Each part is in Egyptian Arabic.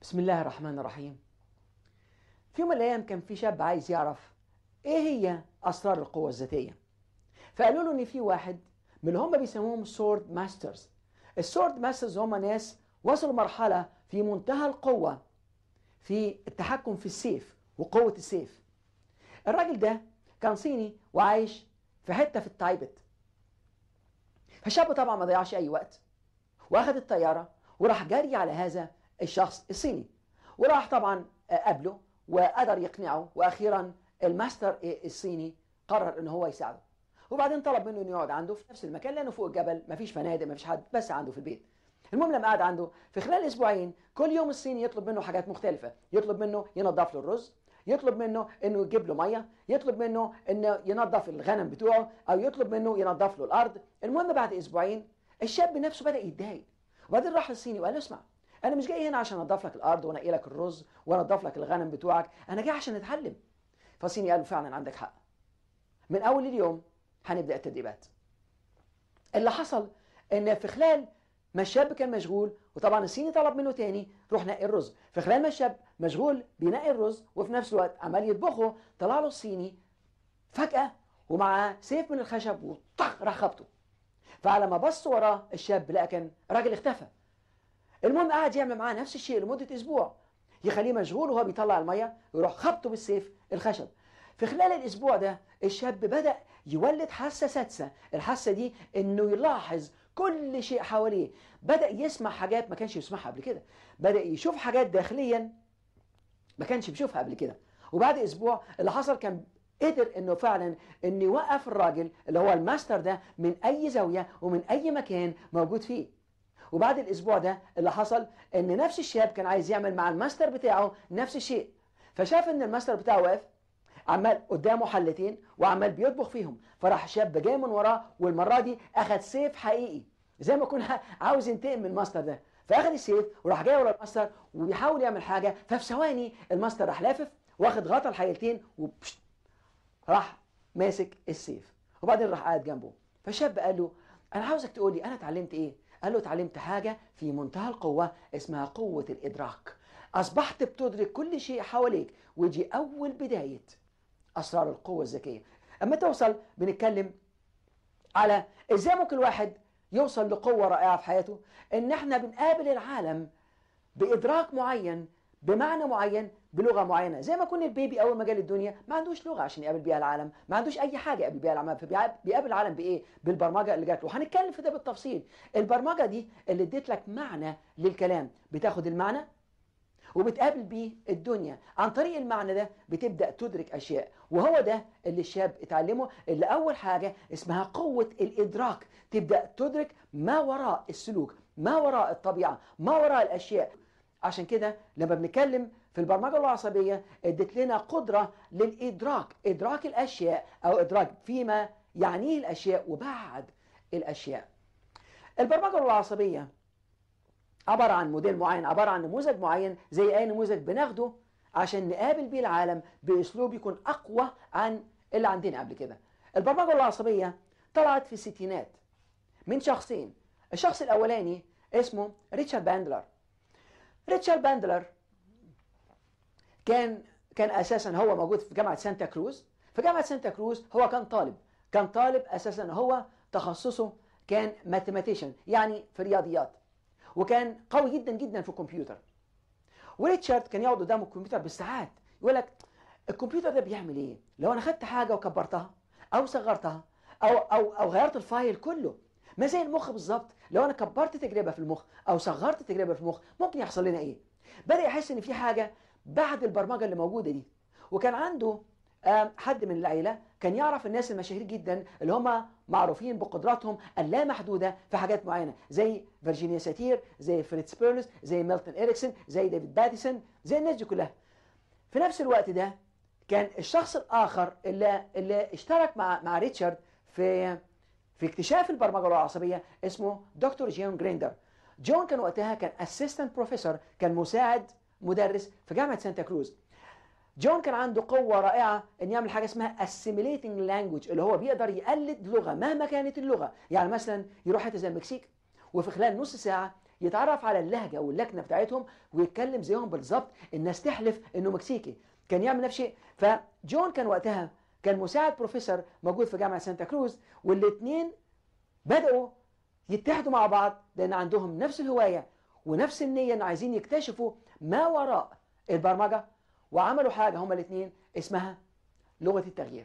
بسم الله الرحمن الرحيم في يوم من الايام كان في شاب عايز يعرف ايه هي اسرار القوه الذاتيه فقالوا له ان في واحد من اللي هم بيسموهم سورد ماسترز السورد ماسترز هم ناس وصلوا مرحله في منتهى القوه في التحكم في السيف وقوه السيف الراجل ده كان صيني وعايش في حته في التايبت فالشاب طبعا ما ضيعش اي وقت واخد الطياره وراح جري على هذا الشخص الصيني وراح طبعا قابله وقدر يقنعه واخيرا الماستر الصيني قرر ان هو يساعده وبعدين طلب منه انه يقعد عنده في نفس المكان لانه فوق الجبل مفيش فنادق مفيش حد بس عنده في البيت المهم لما قعد عنده في خلال اسبوعين كل يوم الصيني يطلب منه حاجات مختلفه يطلب منه ينظف له الرز يطلب منه انه يجيب له ميه يطلب منه انه ينظف الغنم بتوعه او يطلب منه ينظف له الارض المهم بعد اسبوعين الشاب نفسه بدا يتضايق وبعدين راح للصيني وقال له اسمع انا مش جاي هنا عشان انضف لك الارض وانقي لك الرز وانضف لك الغنم بتوعك انا جاي عشان اتعلم فالصيني قال له فعلا عندك حق من اول اليوم هنبدا التدريبات اللي حصل ان في خلال ما الشاب كان مشغول وطبعا الصيني طلب منه تاني روح نقي الرز في خلال ما الشاب مشغول بينقي الرز وفي نفس الوقت عمال يطبخه طلع له الصيني فجاه ومع سيف من الخشب وطخ راح خبطه فعلى ما بص وراه الشاب لقى كان راجل اختفى المهم قعد يعمل معاه نفس الشيء لمده اسبوع يخليه مشغول وهو بيطلع الميه ويروح خبطه بالسيف الخشب في خلال الاسبوع ده الشاب بدا يولد حاسه سادسه الحاسه دي انه يلاحظ كل شيء حواليه بدا يسمع حاجات ما كانش يسمعها قبل كده بدا يشوف حاجات داخليا ما كانش بيشوفها قبل كده وبعد اسبوع اللي حصل كان قدر انه فعلا انه يوقف الراجل اللي هو الماستر ده من اي زاويه ومن اي مكان موجود فيه وبعد الاسبوع ده اللي حصل ان نفس الشاب كان عايز يعمل مع الماستر بتاعه نفس الشيء فشاف ان الماستر بتاعه واقف عمال قدامه حلتين وعمال بيطبخ فيهم فراح شاب جاي من وراه والمره دي اخذ سيف حقيقي زي ما يكون عاوز ينتقم من الماستر ده فاخذ السيف وراح جاي ورا الماستر وبيحاول يعمل حاجه ففي ثواني الماستر راح لافف واخد غطا الحيلتين وبشت راح ماسك السيف وبعدين راح قاعد جنبه فالشاب قال له انا عاوزك تقول لي انا اتعلمت ايه قال له اتعلمت حاجه في منتهى القوه اسمها قوه الادراك اصبحت بتدرك كل شيء حواليك ودي اول بدايه اسرار القوه الذكيه اما توصل بنتكلم على ازاي ممكن الواحد يوصل لقوه رائعه في حياته ان احنا بنقابل العالم بادراك معين بمعنى معين بلغه معينه زي ما يكون البيبي اول ما جه للدنيا ما عندوش لغه عشان يقابل بيها العالم ما عندوش اي حاجه يقابل بيها العالم فبيقابل العالم بايه بالبرمجه اللي جات له وهنتكلم في ده بالتفصيل البرمجه دي اللي اديت لك معنى للكلام بتاخد المعنى وبتقابل بيه الدنيا عن طريق المعنى ده بتبدا تدرك اشياء وهو ده اللي الشاب اتعلمه اللي اول حاجه اسمها قوه الادراك تبدا تدرك ما وراء السلوك ما وراء الطبيعه ما وراء الاشياء عشان كده لما بنتكلم في البرمجه العصبيه ادت لنا قدره للادراك ادراك الاشياء او ادراك فيما يعنيه الاشياء وبعد الاشياء البرمجه العصبيه عباره عن موديل معين عباره عن نموذج معين زي اي نموذج بناخده عشان نقابل بيه العالم باسلوب يكون اقوى عن اللي عندنا قبل كده البرمجه العصبيه طلعت في الستينات من شخصين الشخص الاولاني اسمه ريتشارد باندلر ريتشارد باندلر كان كان اساسا هو موجود في جامعه سانتا كروز في جامعه سانتا كروز هو كان طالب كان طالب اساسا هو تخصصه كان ماثيماتيشن يعني في الرياضيات وكان قوي جدا جدا في الكمبيوتر وريتشارد كان يقعد قدام الكمبيوتر بالساعات يقول لك الكمبيوتر ده بيعمل ايه لو انا خدت حاجه وكبرتها او صغرتها او او او غيرت الفايل كله ما زي المخ بالظبط لو انا كبرت تجربه في المخ او صغرت تجربه في المخ ممكن يحصل لنا ايه بدا يحس ان في حاجه بعد البرمجه اللي موجوده دي وكان عنده حد من العيلة كان يعرف الناس المشاهير جدا اللي هم معروفين بقدراتهم اللامحدودة في حاجات معينة زي فيرجينيا ساتير زي فريتز بيرلز زي ميلتون إريكسون زي ديفيد باديسون زي الناس دي كلها في نفس الوقت ده كان الشخص الآخر اللي, اللي اشترك مع مع ريتشارد في في اكتشاف البرمجة العصبية اسمه دكتور جون جريندر جون كان وقتها كان اسيستنت بروفيسور كان مساعد مدرس في جامعة سانتا كروز جون كان عنده قوة رائعة ان يعمل حاجة اسمها assimilating language اللي هو بيقدر يقلد لغة مهما كانت اللغة يعني مثلا يروح حتة زي المكسيك وفي خلال نص ساعة يتعرف على اللهجه واللكنه بتاعتهم ويتكلم زيهم بالظبط الناس تحلف انه مكسيكي كان يعمل نفس الشيء فجون كان وقتها كان مساعد بروفيسور موجود في جامعه سانتا كروز والاثنين بداوا يتحدوا مع بعض لان عندهم نفس الهوايه ونفس النيه ان عايزين يكتشفوا ما وراء البرمجه وعملوا حاجه هما الاثنين اسمها لغه التغيير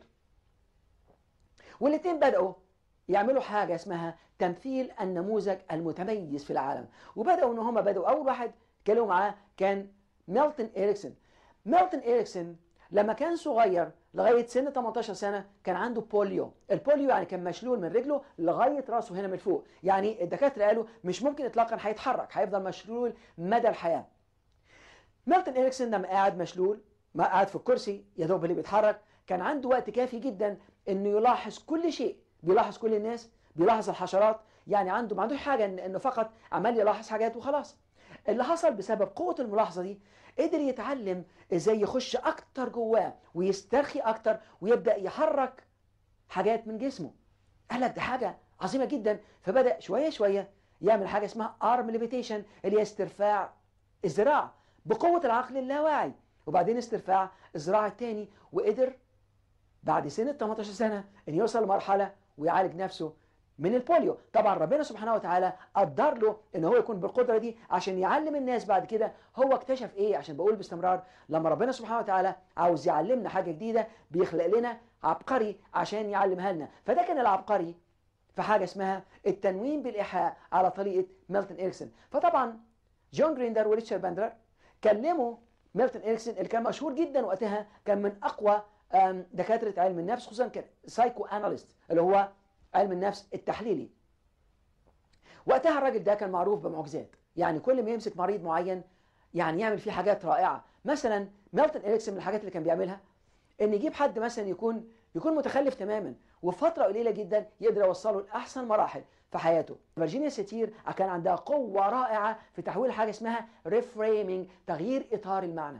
والاثنين بداوا يعملوا حاجه اسمها تمثيل النموذج المتميز في العالم وبداوا ان هم بداوا اول واحد كانوا معاه كان ميلتون إريكسون ميلتون إريكسون لما كان صغير لغايه سن 18 سنه كان عنده بوليو البوليو يعني كان مشلول من رجله لغايه راسه هنا من فوق يعني الدكاتره قالوا مش ممكن اطلاقا هيتحرك هيفضل مشلول مدى الحياه ميلتون إريكسون لما قاعد مشلول ما قاعد في الكرسي يا دوب اللي بيتحرك كان عنده وقت كافي جدا انه يلاحظ كل شيء بيلاحظ كل الناس بيلاحظ الحشرات يعني عنده ما عندوش حاجه انه فقط عمال يلاحظ حاجات وخلاص اللي حصل بسبب قوه الملاحظه دي قدر يتعلم ازاي يخش اكتر جواه ويسترخي اكتر ويبدا يحرك حاجات من جسمه قال لك ده حاجه عظيمه جدا فبدا شويه شويه يعمل حاجه اسمها ارم ليفيتيشن اللي هي استرفاع الذراع بقوه العقل اللاواعي وبعدين استرفاع الذراع الثاني وقدر بعد سن 18 سنه ان يوصل لمرحله ويعالج نفسه من البوليو طبعا ربنا سبحانه وتعالى قدر له ان هو يكون بالقدره دي عشان يعلم الناس بعد كده هو اكتشف ايه عشان بقول باستمرار لما ربنا سبحانه وتعالى عاوز يعلمنا حاجه جديده بيخلق لنا عبقري عشان يعلمها لنا فده كان العبقري في حاجه اسمها التنويم بالايحاء على طريقه ميلتون إريكسون فطبعا جون جريندر وريتشارد باندلر كلموا ميلتون إريكسون اللي كان مشهور جدا وقتها كان من اقوى دكاتره علم النفس خصوصا كان سايكو اناليست اللي هو علم النفس التحليلي وقتها الراجل ده كان معروف بمعجزات يعني كل ما يمسك مريض معين يعني يعمل فيه حاجات رائعه مثلا ميلتون إريكسون من الحاجات اللي كان بيعملها ان يجيب حد مثلا يكون يكون متخلف تماما وفي فتره قليله جدا يقدر يوصله لاحسن مراحل في حياته فيرجينيا سيتير كان عندها قوه رائعه في تحويل حاجه اسمها ريفريمينج تغيير اطار المعنى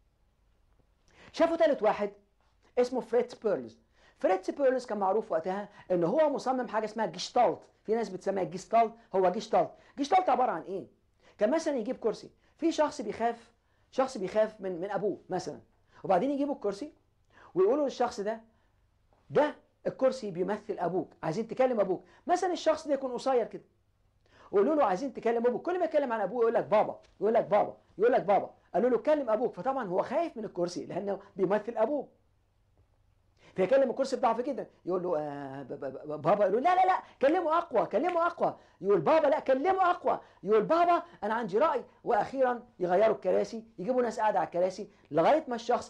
شافوا ثالث واحد اسمه فريتز بيرلز فريتز بيرلز كان معروف وقتها ان هو مصمم حاجه اسمها جيشتالت في ناس بتسميها جيشتالت هو جيشتالت جيشتالت عباره عن ايه كان مثلا يجيب كرسي في شخص بيخاف شخص بيخاف من من ابوه مثلا وبعدين يجيبوا الكرسي ويقولوا للشخص ده ده الكرسي بيمثل ابوك عايزين تكلم ابوك مثلا الشخص ده يكون قصير كده ويقولوا له عايزين تكلم ابوك كل ما يتكلم عن ابوه يقول لك بابا يقول لك بابا يقول لك بابا قالوا له كلم ابوك فطبعا هو خايف من الكرسي لانه بيمثل ابوه فيكلم الكرسي بضعف جدا يقول له آه بابا يقول له لا لا لا كلمه اقوى كلمه اقوى يقول بابا لا كلمه اقوى يقول بابا انا عندي راي واخيرا يغيروا الكراسي يجيبوا ناس قاعده على الكراسي لغايه ما الشخص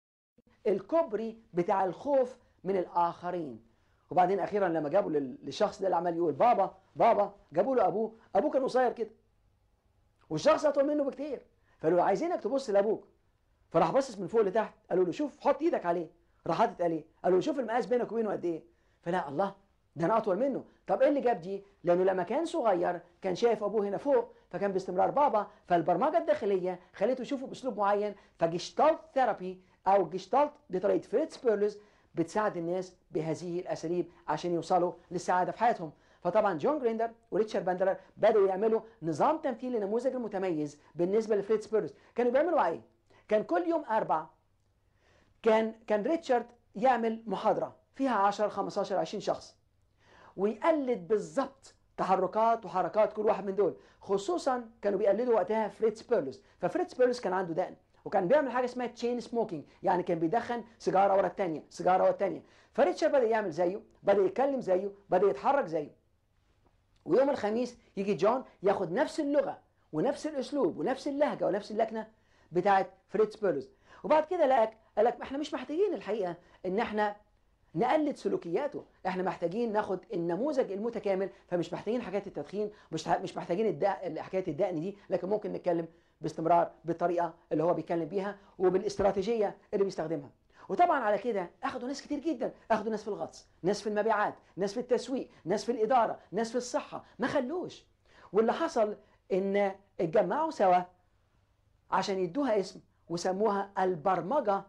الكوبري بتاع الخوف من الاخرين وبعدين اخيرا لما جابوا للشخص ده اللي عمال يقول بابا بابا جابوا له ابوه ابوه كان قصير كده والشخص اطول منه بكتير فقالوا له عايزينك تبص لابوك فراح باصص من فوق لتحت قالوا له شوف حط ايدك عليه راح حاطط عليه قالوا له شوف المقاس بينك وبينه قد ايه فلا الله ده انا اطول منه طب ايه اللي جاب دي لانه لما كان صغير كان شايف ابوه هنا فوق فكان باستمرار بابا فالبرمجه الداخليه خليته يشوفه باسلوب معين فجشتالت ثيرابي او جشتالت بطريقه فريتز بيرلز بتساعد الناس بهذه الاساليب عشان يوصلوا للسعاده في حياتهم فطبعا جون جريندر وريتشارد باندلر بداوا يعملوا نظام تمثيل لنموذج المتميز بالنسبه لفريتز بيرلز كانوا بيعملوا ايه كان كل يوم اربع كان كان ريتشارد يعمل محاضره فيها 10 15 20 شخص ويقلد بالظبط تحركات وحركات كل واحد من دول خصوصا كانوا بيقلدوا وقتها فريتز بيرلز ففريتز بيرلز كان عنده دقن وكان بيعمل حاجه اسمها تشين سموكينج يعني كان بيدخن سيجاره ورا الثانيه سيجاره ورا الثانيه فريتشارد بدا يعمل زيه بدا يتكلم زيه بدا يتحرك زيه ويوم الخميس يجي جون ياخد نفس اللغه ونفس الاسلوب ونفس اللهجه ونفس اللكنه بتاعت فريتز بيرلز وبعد كده لقى قال لك احنا مش محتاجين الحقيقه ان احنا نقلد سلوكياته احنا محتاجين ناخد النموذج المتكامل فمش محتاجين حكايه التدخين مش مش محتاجين الدق... حكايه الدقن دي لكن ممكن نتكلم باستمرار بالطريقه اللي هو بيتكلم بيها وبالاستراتيجيه اللي بيستخدمها وطبعا على كده اخدوا ناس كتير جدا اخدوا ناس في الغطس ناس في المبيعات ناس في التسويق ناس في الاداره ناس في الصحه ما خلوش واللي حصل ان اتجمعوا سوا عشان يدوها اسم وسموها البرمجه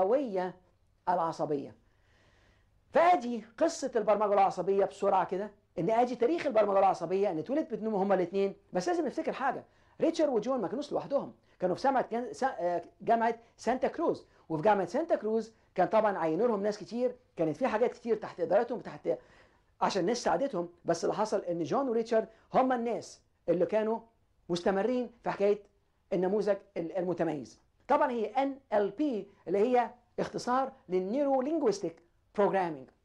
اللغويه العصبيه فادي قصه البرمجه العصبيه بسرعه كده ان ادي تاريخ البرمجه العصبيه ان اتولد بتنوم هما الاثنين بس لازم نفتكر حاجه ريتشارد وجون ما كانوش لوحدهم كانوا في جامعه كان- سا- آه، جامعه سانتا كروز وفي جامعه سانتا كروز كان طبعا عينوا لهم ناس كتير كانت في حاجات كتير تحت ادارتهم تحت عشان الناس ساعدتهم بس اللي حصل ان جون وريتشارد هم الناس اللي كانوا مستمرين في حكايه النموذج المتميز طبعا هي NLP اللي هي اختصار للنيورو لينجويستيك بروجرامينج